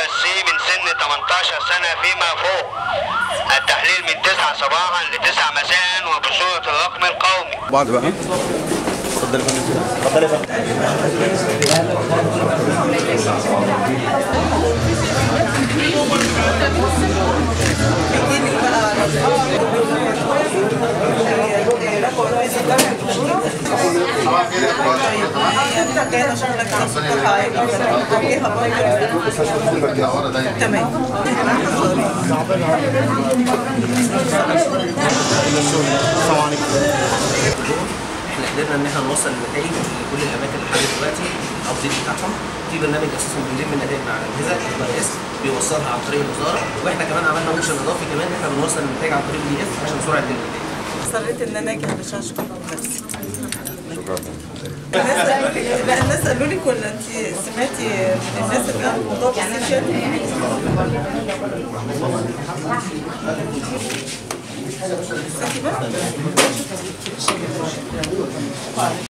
السي من سن 18 سنة فيما فوق التحليل من 9 صباحا ل 9 مساء وبصورة الرقم القومي بعض بقى اتفضل يا فندم اتفضل يا فندم كان شغلك على الصبح عليها تمام السلام عليكم احنا قدرنا ان احنا نوصل النتائج لكل الاماكن لحد دلوقتي الابديت بتاعهم في برنامج اساسا بيلم النتائج مع الاجهزه الاي اس بيوصلها عن طريق الوزاره واحنا كمان عملنا اوبشن اضافي كمان ان احنا بنوصل النتائج عن طريق الدي اف عشان سرعه النتائج اصريت ان انا اجي علشان اشكر نفسي الناس قالوا لي لا الناس قالوا لك ولا انت سمعتي من الناس اللي قالوا الموضوع بسيط يعني؟